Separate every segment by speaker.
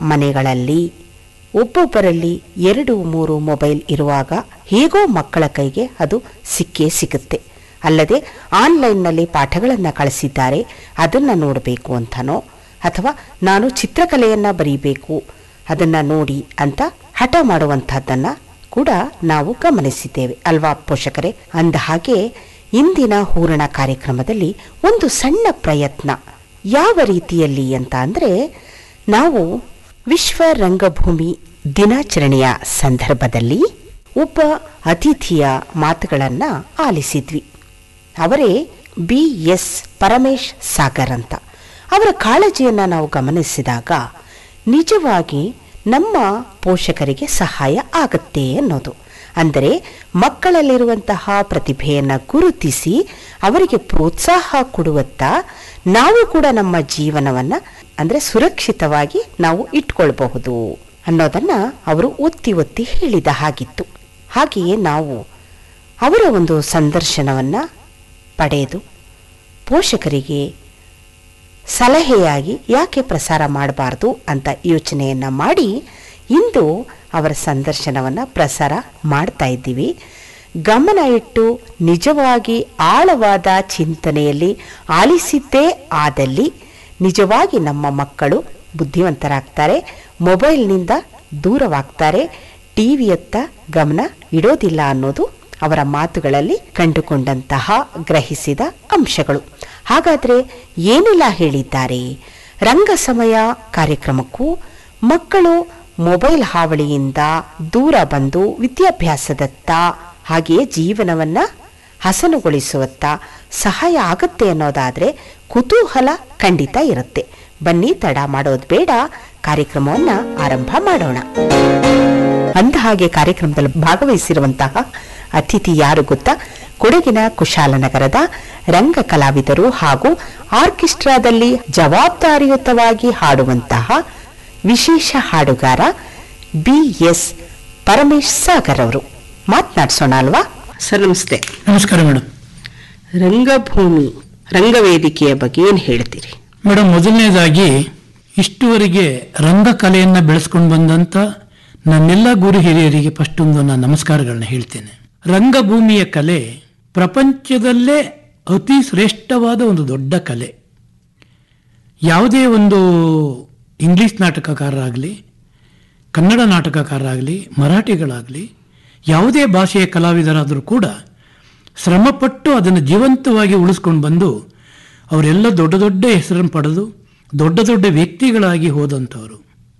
Speaker 1: ಮನೆಗಳಲ್ಲಿ ಒಬ್ಬೊಬ್ಬರಲ್ಲಿ ಎರಡು ಮೂರು ಮೊಬೈಲ್ ಇರುವಾಗ ಹೇಗೋ ಮಕ್ಕಳ ಕೈಗೆ ಅದು ಸಿಕ್ಕೇ ಸಿಗುತ್ತೆ ಅಲ್ಲದೆ ಆನ್ಲೈನ್ನಲ್ಲಿ ಪಾಠಗಳನ್ನು ಕಳಿಸಿದ್ದಾರೆ ಅದನ್ನು ನೋಡಬೇಕು ಅಂತನೋ ಅಥವಾ ನಾನು ಚಿತ್ರಕಲೆಯನ್ನು ಬರೀಬೇಕು ಅದನ್ನು ನೋಡಿ ಅಂತ ಹಠ ಮಾಡುವಂಥದ್ದನ್ನು ಕೂಡ ನಾವು ಗಮನಿಸಿದ್ದೇವೆ ಅಲ್ವಾ ಪೋಷಕರೇ ಅಂದ ಹಾಗೆ ಇಂದಿನ ಹೂರಣ ಕಾರ್ಯಕ್ರಮದಲ್ಲಿ ಒಂದು ಸಣ್ಣ ಪ್ರಯತ್ನ ಯಾವ ರೀತಿಯಲ್ಲಿ ಅಂತ ಅಂದರೆ ನಾವು ವಿಶ್ವ ರಂಗಭೂಮಿ ದಿನಾಚರಣೆಯ ಸಂದರ್ಭದಲ್ಲಿ ಒಬ್ಬ ಅತಿಥಿಯ ಮಾತುಗಳನ್ನು ಆಲಿಸಿದ್ವಿ ಅವರೇ ಬಿ ಎಸ್ ಪರಮೇಶ್ ಸಾಗರ್ ಅಂತ ಅವರ ಕಾಳಜಿಯನ್ನು ನಾವು ಗಮನಿಸಿದಾಗ ನಿಜವಾಗಿ ನಮ್ಮ ಪೋಷಕರಿಗೆ ಸಹಾಯ ಆಗುತ್ತೆ ಅನ್ನೋದು ಅಂದರೆ ಮಕ್ಕಳಲ್ಲಿರುವಂತಹ ಪ್ರತಿಭೆಯನ್ನು ಗುರುತಿಸಿ ಅವರಿಗೆ ಪ್ರೋತ್ಸಾಹ ಕೊಡುವತ್ತ ನಾವು ಕೂಡ ನಮ್ಮ ಜೀವನವನ್ನು ಅಂದರೆ ಸುರಕ್ಷಿತವಾಗಿ ನಾವು ಇಟ್ಕೊಳ್ಬಹುದು ಅನ್ನೋದನ್ನ ಅವರು ಒತ್ತಿ ಒತ್ತಿ ಹೇಳಿದ ಹಾಗಿತ್ತು ಹಾಗೆಯೇ ನಾವು ಅವರ ಒಂದು ಸಂದರ್ಶನವನ್ನು ಪಡೆದು ಪೋಷಕರಿಗೆ ಸಲಹೆಯಾಗಿ ಯಾಕೆ ಪ್ರಸಾರ ಮಾಡಬಾರ್ದು ಅಂತ ಯೋಚನೆಯನ್ನು ಮಾಡಿ ಇಂದು ಅವರ ಸಂದರ್ಶನವನ್ನು ಪ್ರಸಾರ ಮಾಡ್ತಾ ಇದ್ದೀವಿ ಗಮನ ಇಟ್ಟು ನಿಜವಾಗಿ ಆಳವಾದ ಚಿಂತನೆಯಲ್ಲಿ ಆಲಿಸಿದ್ದೇ ಆದಲ್ಲಿ ನಿಜವಾಗಿ ನಮ್ಮ ಮಕ್ಕಳು ಬುದ್ಧಿವಂತರಾಗ್ತಾರೆ ಮೊಬೈಲ್ನಿಂದ ದೂರವಾಗ್ತಾರೆ ಟಿವಿಯತ್ತ ಗಮನ ಇಡೋದಿಲ್ಲ ಅನ್ನೋದು ಅವರ ಮಾತುಗಳಲ್ಲಿ ಕಂಡುಕೊಂಡಂತಹ ಗ್ರಹಿಸಿದ ಅಂಶಗಳು ಹಾಗಾದರೆ ಏನೆಲ್ಲ ಹೇಳಿದ್ದಾರೆ ರಂಗ ಸಮಯ ಕಾರ್ಯಕ್ರಮಕ್ಕೂ ಮಕ್ಕಳು ಮೊಬೈಲ್ ಹಾವಳಿಯಿಂದ ದೂರ ಬಂದು ವಿದ್ಯಾಭ್ಯಾಸದತ್ತ ಹಾಗೆಯೇ ಜೀವನವನ್ನ ಹಸನುಗೊಳಿಸುವತ್ತ ಸಹಾಯ ಆಗುತ್ತೆ ಅನ್ನೋದಾದ್ರೆ ಕುತೂಹಲ ಖಂಡಿತ ಇರುತ್ತೆ ಬನ್ನಿ ತಡ ಮಾಡೋದು ಬೇಡ ಕಾರ್ಯಕ್ರಮವನ್ನ ಆರಂಭ ಮಾಡೋಣ ಅಂದ ಹಾಗೆ ಕಾರ್ಯಕ್ರಮದಲ್ಲಿ ಭಾಗವಹಿಸಿರುವಂತಹ ಅತಿಥಿ ಯಾರು ಗೊತ್ತಾ ಕೊಡಗಿನ ಕುಶಾಲನಗರದ ರಂಗ ಕಲಾವಿದರು ಹಾಗೂ ಆರ್ಕೆಸ್ಟ್ರಾದಲ್ಲಿ ಜವಾಬ್ದಾರಿಯುತವಾಗಿ ಹಾಡುವಂತಹ ವಿಶೇಷ ಹಾಡುಗಾರ ಬಿ ಎಸ್ ಪರಮೇಶ್ ಸಾಗರ್ ಅವರು ಮಾತನಾಡ್ಸೋಣ ಅಲ್ವಾ ಸರ್ ನಮಸ್ತೆ
Speaker 2: ನಮಸ್ಕಾರ ಮೇಡಮ್
Speaker 1: ರಂಗಭೂಮಿ ರಂಗವೇದಿಕೆಯ ಬಗ್ಗೆ ಏನು ಹೇಳ್ತೀರಿ
Speaker 2: ಮೇಡಮ್ ಮೊದಲನೇದಾಗಿ ಇಷ್ಟುವರೆಗೆ ರಂಗಕಲೆಯನ್ನ ಬೆಳೆಸ್ಕೊಂಡು ಬಂದಂತ ನನ್ನೆಲ್ಲ ಗುರು ಹಿರಿಯರಿಗೆ ಫಸ್ಟ್ ಒಂದು ನಾನು ನಮಸ್ಕಾರಗಳನ್ನ ಹೇಳ್ತೇನೆ ರಂಗಭೂಮಿಯ ಕಲೆ ಪ್ರಪಂಚದಲ್ಲೇ ಅತಿ ಶ್ರೇಷ್ಠವಾದ ಒಂದು ದೊಡ್ಡ ಕಲೆ ಯಾವುದೇ ಒಂದು ಇಂಗ್ಲಿಷ್ ನಾಟಕಕಾರರಾಗಲಿ ಕನ್ನಡ ನಾಟಕಕಾರರಾಗಲಿ ಮರಾಠಿಗಳಾಗಲಿ ಯಾವುದೇ ಭಾಷೆಯ ಕಲಾವಿದರಾದರೂ ಕೂಡ ಶ್ರಮಪಟ್ಟು ಅದನ್ನು ಜೀವಂತವಾಗಿ ಉಳಿಸ್ಕೊಂಡು ಬಂದು ಅವರೆಲ್ಲ ದೊಡ್ಡ ದೊಡ್ಡ ಹೆಸರನ್ನು ಪಡೆದು ದೊಡ್ಡ ದೊಡ್ಡ ವ್ಯಕ್ತಿಗಳಾಗಿ ಹೋದಂಥವರು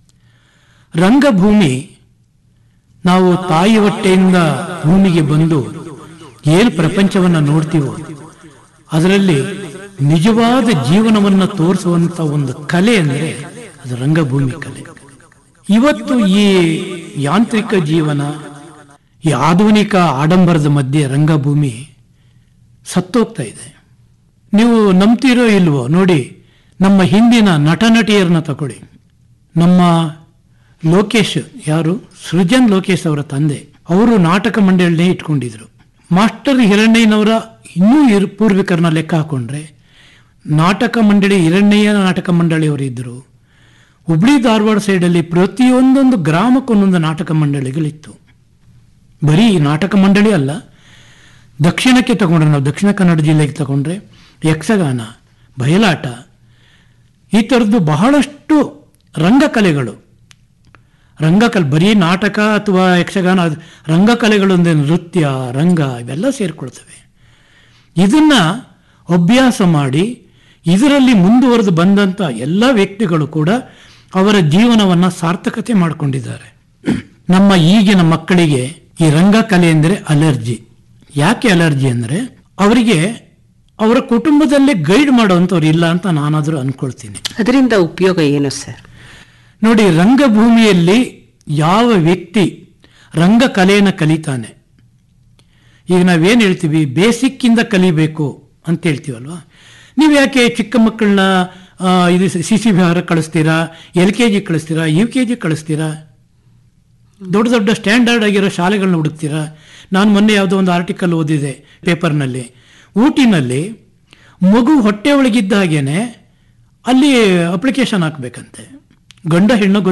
Speaker 2: ರಂಗಭೂಮಿ ನಾವು ತಾಯಿ ಹೊಟ್ಟೆಯಿಂದ ಭೂಮಿಗೆ ಬಂದು ಏನು ಪ್ರಪಂಚವನ್ನು ನೋಡ್ತೀವೋ ಅದರಲ್ಲಿ ನಿಜವಾದ ಜೀವನವನ್ನು ತೋರಿಸುವಂಥ ಒಂದು ಕಲೆ ಅಂದರೆ ಅದು ರಂಗಭೂಮಿ ಕಲೆ ಇವತ್ತು ಈ ಯಾಂತ್ರಿಕ ಜೀವನ ಈ ಆಧುನಿಕ ಆಡಂಬರದ ಮಧ್ಯೆ ರಂಗಭೂಮಿ ಸತ್ತೋಗ್ತಾ ಇದೆ ನೀವು ನಂಬ್ತೀರೋ ಇಲ್ವೋ ನೋಡಿ ನಮ್ಮ ಹಿಂದಿನ ನಟ ನಟಿಯರನ್ನ ತಗೊಳ್ಳಿ ನಮ್ಮ ಲೋಕೇಶ್ ಯಾರು ಸೃಜನ್ ಲೋಕೇಶ್ ಅವರ ತಂದೆ ಅವರು ನಾಟಕ ಮಂಡಳಿನೇ ಇಟ್ಕೊಂಡಿದ್ರು ಮಾಸ್ಟರ್ ಹಿರಣ್ಣಯ್ಯನವರ ಇನ್ನೂ ಇರ್ ಪೂರ್ವಿಕರನ್ನ ಲೆಕ್ಕ ಹಾಕೊಂಡ್ರೆ ನಾಟಕ ಮಂಡಳಿ ಹಿರಣ್ಣಯ್ಯ ನಾಟಕ ಮಂಡಳಿಯವರು ಇದ್ದರು ಹುಬ್ಳಿ ಧಾರವಾಡ ಸೈಡಲ್ಲಿ ಪ್ರತಿಯೊಂದೊಂದು ಗ್ರಾಮಕ್ಕೊಂದೊಂದು ನಾಟಕ ಮಂಡಳಿಗಳಿತ್ತು ಬರೀ ಈ ನಾಟಕ ಮಂಡಳಿ ಅಲ್ಲ ದಕ್ಷಿಣಕ್ಕೆ ತಗೊಂಡ್ರೆ ನಾವು ದಕ್ಷಿಣ ಕನ್ನಡ ಜಿಲ್ಲೆಗೆ ತಗೊಂಡ್ರೆ ಯಕ್ಷಗಾನ ಬಯಲಾಟ ಈ ಥರದ್ದು ಬಹಳಷ್ಟು ರಂಗಕಲೆಗಳು ರಂಗಕಲೆ ಬರೀ ನಾಟಕ ಅಥವಾ ಯಕ್ಷಗಾನ ಅದು ರಂಗಕಲೆಗಳು ಅಂದರೆ ನೃತ್ಯ ರಂಗ ಇವೆಲ್ಲ ಸೇರಿಕೊಳ್ತವೆ ಇದನ್ನ ಅಭ್ಯಾಸ ಮಾಡಿ ಇದರಲ್ಲಿ ಮುಂದುವರೆದು ಬಂದಂಥ ಎಲ್ಲ ವ್ಯಕ್ತಿಗಳು ಕೂಡ ಅವರ ಜೀವನವನ್ನು ಸಾರ್ಥಕತೆ ಮಾಡಿಕೊಂಡಿದ್ದಾರೆ ನಮ್ಮ ಈಗಿನ ಮಕ್ಕಳಿಗೆ ಈ ರಂಗಕಲೆ ಅಂದರೆ ಅಲರ್ಜಿ ಯಾಕೆ ಅಲರ್ಜಿ ಅಂದರೆ ಅವರಿಗೆ ಅವರ ಕುಟುಂಬದಲ್ಲೇ ಗೈಡ್ ಮಾಡುವಂಥವ್ರು ಇಲ್ಲ ಅಂತ ನಾನಾದರೂ ಅನ್ಕೊಳ್ತೀನಿ
Speaker 1: ಅದರಿಂದ ಉಪಯೋಗ ಏನು ಸರ್
Speaker 2: ನೋಡಿ ರಂಗಭೂಮಿಯಲ್ಲಿ ಯಾವ ವ್ಯಕ್ತಿ ರಂಗಕಲೆಯನ್ನು ಕಲಿತಾನೆ ಈಗ ನಾವೇನು ಹೇಳ್ತೀವಿ ಬೇಸಿಕ್ಕಿಂದ ಕಲಿಬೇಕು ಅಂತ ಹೇಳ್ತೀವಲ್ವಾ ನೀವು ಯಾಕೆ ಚಿಕ್ಕ ಮಕ್ಕಳನ್ನ ಆ, ಇದು ಸಿ ಸಿ ವಿಹಾರ ಕಳಿಸ್ತೀರಾ ಎಲ್ ಕೆ ಜಿ ಕಳಿಸ್ತೀರಾ ಯು ಕೆ ಜಿ ಕಳಿಸ್ತೀರಾ ದೊಡ್ಡ ದೊಡ್ಡ ಸ್ಟ್ಯಾಂಡರ್ಡ್ ಆಗಿರೋ ಶಾಲೆಗಳನ್ನ ಹುಡುಕ್ತೀರಾ ನಾನು ಮೊನ್ನೆ ಯಾವುದೋ ಒಂದು ಆರ್ಟಿಕಲ್ ಓದಿದೆ ಪೇಪರ್ನಲ್ಲಿ ಊಟಿನಲ್ಲಿ ಮಗು ಹೊಟ್ಟೆ ಒಳಗಿದ್ದ ಹಾಗೇನೆ ಅಲ್ಲಿ ಅಪ್ಲಿಕೇಶನ್ ಹಾಕಬೇಕಂತೆ ಗಂಡ ಹೆಣ್ಣು